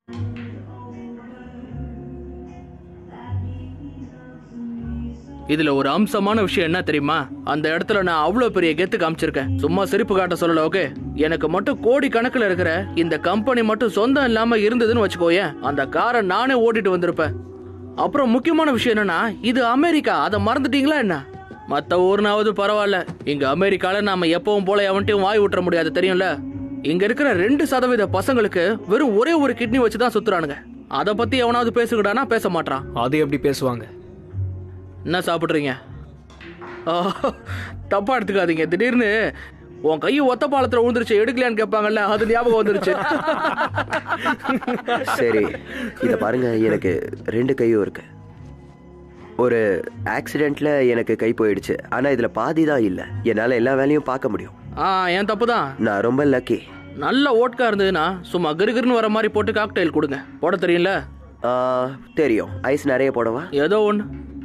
இதுல ஒரு அம்சமான விஷயம் என்ன தெரியுமா அந்த இடத்துல நான் அவ்வளவு பெரிய கெத்து காமிச்சிருக்கேன் சும்மா சிரிப்பு காட்ட சொல்லல ஓகே எனக்கு மட்டும் கோடி கணக்குல இருக்கிற இந்த கம்பெனி மட்டும் சொந்தம் இல்லாம இருந்ததுன்னு வச்சுக்கோயேன் அந்த காரை நானே ஓட்டிட்டு வந்திருப்பேன் அப்புறம் முக்கியமான விஷயம் என்னன்னா இது அமெரிக்கா அதை மறந்துட்டீங்களா என்ன மத்த ஊர்னாவது பரவாயில்ல இங்க அமெரிக்கால நாம எப்பவும் போல எவன்ட்டையும் வாய் விட்டுற முடியாது தெரியும்ல இங்க இருக்கிற ரெண்டு சதவீத பசங்களுக்கு வெறும் ஒரே ஒரு கிட்னி வச்சு தான் சுத்துறானுங்க அதை பத்தி எவனாவது பேசுகிறானா பேச மாட்டான் அது எப்படி பேசுவாங்க என்ன சாப்பிட்றீங்க ஆ, தப்பா எடுத்துக்காதீங்க திடீர்னு உன் கை ஒத்த பாலத்துல விழுந்துருச்சு எடுக்கலையான்னு கேட்பாங்கல்ல அது ஞாபகம் வந்துருச்சு சரி இதை பாருங்க எனக்கு ரெண்டு கையும் இருக்கு ஒரு ஆக்சிடென்ட்ல எனக்கு கை போயிடுச்சு ஆனா இதுல பாதி தான் இல்ல என்னால எல்லா வேலையும் பார்க்க முடியும் ஆ என் தப்பு தான் நான் ரொம்ப லக்கி நல்ல ஓட்கா இருந்ததுன்னா சும்மா கிருகிருன்னு வர மாதிரி போட்டு காக்டெயில் கொடுங்க போட தெரியும்ல தெரியும் ஐஸ் நிறைய போடவா ஏதோ ஒன்று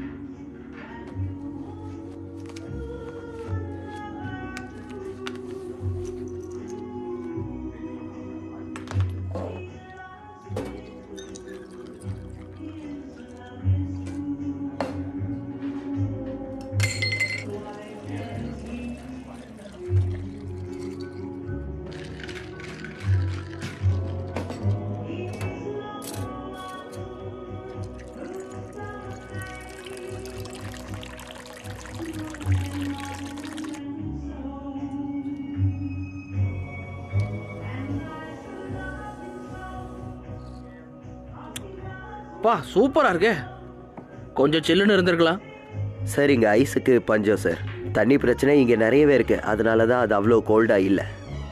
பா சூப்பரா இருக்கே கொஞ்சம் சில்லுன்னு இருந்திருக்கலாம் சார் இங்க ஐஸுக்கு பஞ்சம் சார் தண்ணி பிரச்சனை இங்க நிறையவே இருக்கு அதனால தான் அது அவ்வளோ கோல்டா இல்ல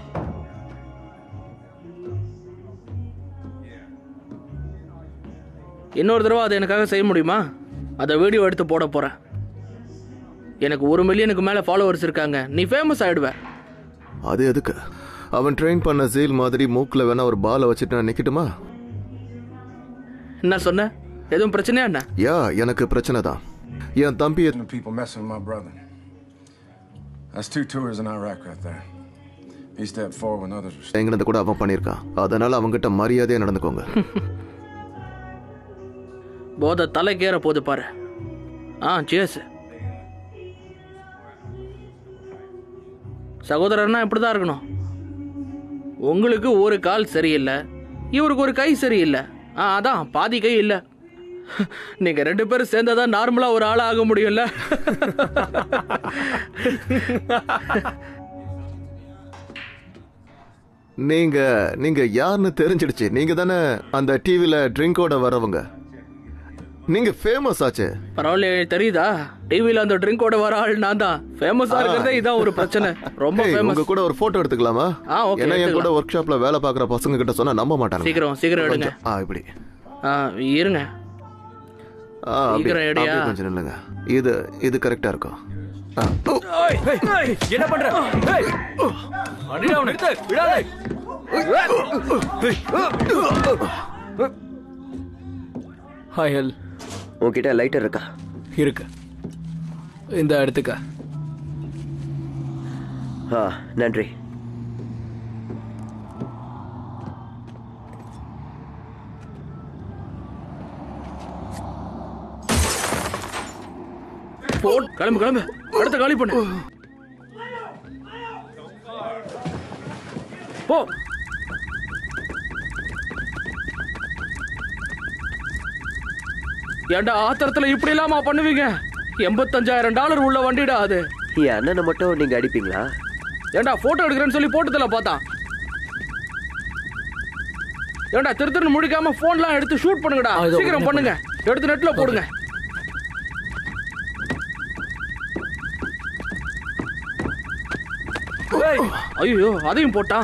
இன்னொரு தடவை அதை எனக்காக செய்ய முடியுமா அதை வீடியோ எடுத்து போட போறேன் எனக்கு ஒரு மில்லியனுக்கு மேல ஃபாலோவர்ஸ் இருக்காங்க நீ ஃபேமஸ் ஆயிடுவ அது எதுக்கு அவன் ட்ரெயின் பண்ண ஜீல் மாதிரி மூக்குல வேணா ஒரு பாலை வச்சுட்டு நான் நிக்கட்டுமா என்ன சொன்ன எதுவும் பிரச்சனையா என்ன யா எனக்கு பிரச்சனை தான் என் தம்பியை The people messing with my brother. That's two tours in Iraq right there. He stepped forward when others were. எங்கினது கூட அவன் பண்ணியிருக்கான் அதனால அவன்கிட்ட மரியாதையா நடந்துக்கோங்க போதை தலைக்கேற போது பாரு ஆ சேஸ் சகோதரர்னா இப்படி தான் இருக்கணும் உங்களுக்கு ஒரு கால் சரியில்லை இவருக்கு ஒரு கை சரியில்லை ஆ அதான் பாதி கை இல்லை நீங்க ரெண்டு பேரும் சேர்ந்தாதான் நார்மலா ஒரு ஆளா ஆக முடியும்ல நீங்க நீங்க யாருன்னு தெரிஞ்சிடுச்சு நீங்க தானே அந்த டிவில ட்ரிங்கோட வரவங்க நீங்க ஃபேமஸ் ஆச்சே பரவாயில்ல தெரியுதா டிவில அந்த ட்ரிங்கோட வர ஆள் நான் தான் ஃபேமஸா இருக்கிறதே இதான் ஒரு பிரச்சனை ரொம்ப ஏய், ஃபேமஸ் உங்க கூட ஒரு போட்டோ எடுத்துக்கலாமா ஆ, okay, ஏன்னா என் கூட எடுத்துக்கலாம். ஒர்க் ஷாப்ல வேலை பார்க்குற பசங்க கிட்ட சொன்னா நம்ப மாட்டாங்க சீக்கிரம் சீக்கிரம் எடுங்க கொஞ்சம், ஆ இப்படி ஆ இருங்க ஆ, அப்படியே, சீக்கிரம் எடுயா. அப்படியே கொஞ்சம் நில்லுங்க இது இது கரெக்டா இருக்கும் ஆ, ஓ, என்ன பண்ற ஏய்! அடிடா அவனை. விடாதே. ஹாய் ஹெல் உன்கிட்ட லைட்டர் இருக்கா இருக்கு இந்த எடுத்துக்க ஆ நன்றி போன் கிளம்பு கிளம்பு அடுத்த காலி பண்ணு போ ஏன்டா ஆத்திரத்துல இப்படி இல்லாம பண்ணுவீங்க எண்பத்தஞ்சாயிரம் டாலர் உள்ள வண்டிடா அது என் அண்ணனை மட்டும் நீங்க அடிப்பீங்களா ஏன்டா போட்டோ எடுக்கிறேன்னு சொல்லி போட்டதுல பார்த்தான் ஏன்டா திரு திருன்னு முடிக்காம போன்லாம் எடுத்து ஷூட் பண்ணுங்கடா ஆ, இதோ சீக்கிரம் உடனே பண்ணுங்க எடுத்து நெட்ல போடுங்க ஐயோ அதையும் போட்டான்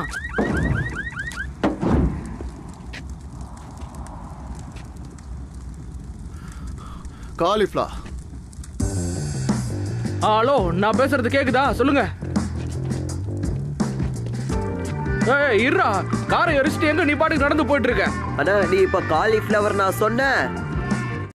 காலிஃப்ளா ஆ, ஹலோ நான் பேசுறது கேக்குதா சொல்லுங்க ஏய் இருடா காரை எரிச்சிட்டு எங்க நீ பாட்டுக்கு நடந்து போயிட்டு இருக்க அண்ணா நீ இப்ப காலிஃப்ளவர் நான் சொன்னேன்